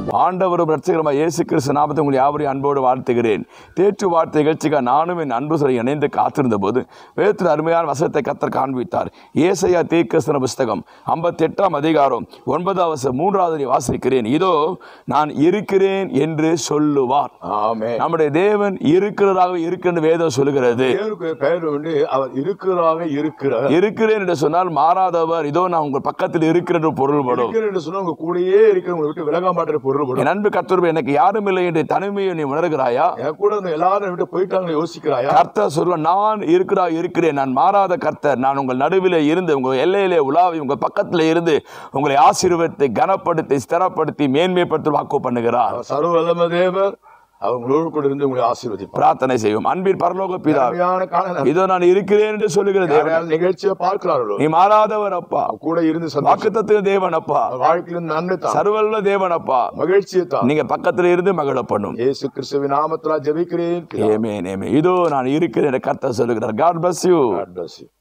ஆண்டவரும் ரட்சகரமாக இயேசு கிறிஸ்து நாமத்தை உங்களை யாவரையும் அன்போடு வாழ்த்துகிறேன் தேற்று வார்த்தை நிகழ்ச்சிக்காக நானும் என் அன்பு சிலை இணைந்து காத்திருந்த போது வேதத்தில் அருமையான வசனத்தை கத்தர் காண்பித்தார் ஏசையா தீர்க்கசன புஸ்தகம் ஐம்பத்தி எட்டாம் அதிகாரம் ஒன்பதாவது வசனம் மூன்றாவது வாசிக்கிறேன் இதோ நான் இருக்கிறேன் என்று சொல்லுவார் ஆமென் நம்முடைய தேவன் இருக்கிறதாக இருக்கின்ற வேதம் சொல்லுகிறது தேவனுக்கு பெயர் வந்து அவர் இருக்கிறாக இருக்கிறார் இருக்கிறேன் என்று சொன்னால் மாறாதவர் இதோ நான் உங்கள் பக்கத்தில் இருக்கிற என்று பொருள்படும் இருக்கிறேன் என்று சொன்னா உங்க கூடயே இருக்கிறவங்களை விட்டு விலக மாட்டேற பொருள் என் அன்பு கர்த்தர் எனக்கு யாரும் இல்லை என்ற தனிமையை நீ உணர்கிறாயா என் கூட இருந்த எல்லாரும் விட்டு போயிட்டாங்க யோசிக்கிறாயா கர்த்தர் சொல்ல நான் இருக்கிறா இருக்கிறேன் நான் மாறாத கர்த்தர் நான் உங்கள் நடுவிலே இருந்து உங்கள் எல்லையிலே உலாவி உங்கள் பக்கத்தில் இருந்து உங்களை ஆசீர்வதித்து கனப்படுத்தி ஸ்திரப்படுத்தி மேன்மைப்படுத்தி வாக்கு பண்ணுகிறார் அவர் சர்வ வல்லம தேவர் அவங்களோடு கூட இருந்து உங்களை ஆசீர்வதிப்பார் பிரார்த்தனை செய்வோம் அன்பின் பரலோக பிதா அருமையான காலம் இதோ நான் இருக்கிறேன் என்று சொல்லுகிற தேவன் யார் நிகழ்ச்சியை பார்க்கிறார்களோ நீ மாறாதவர் அப்பா அவர் கூட இருந்து சந்தோஷம் வாக்குத்தத்துவ தேவன் அப்பா வாழ்க்கையில் நன்மை தான் சர்வல்ல தேவன் அப்பா மகிழ்ச்சியை தான் நீங்க பக்கத்துல இருந்து மகிழ பண்ணும் இயேசு கிறிஸ்துவின் நாமத்தில் ஜெபிக்கிறேன் ஏமே நேமே இதோ நான் இருக்கிறேன் என்ற கர்த்தர் சொல்லுகிறார் God bless you God bless you.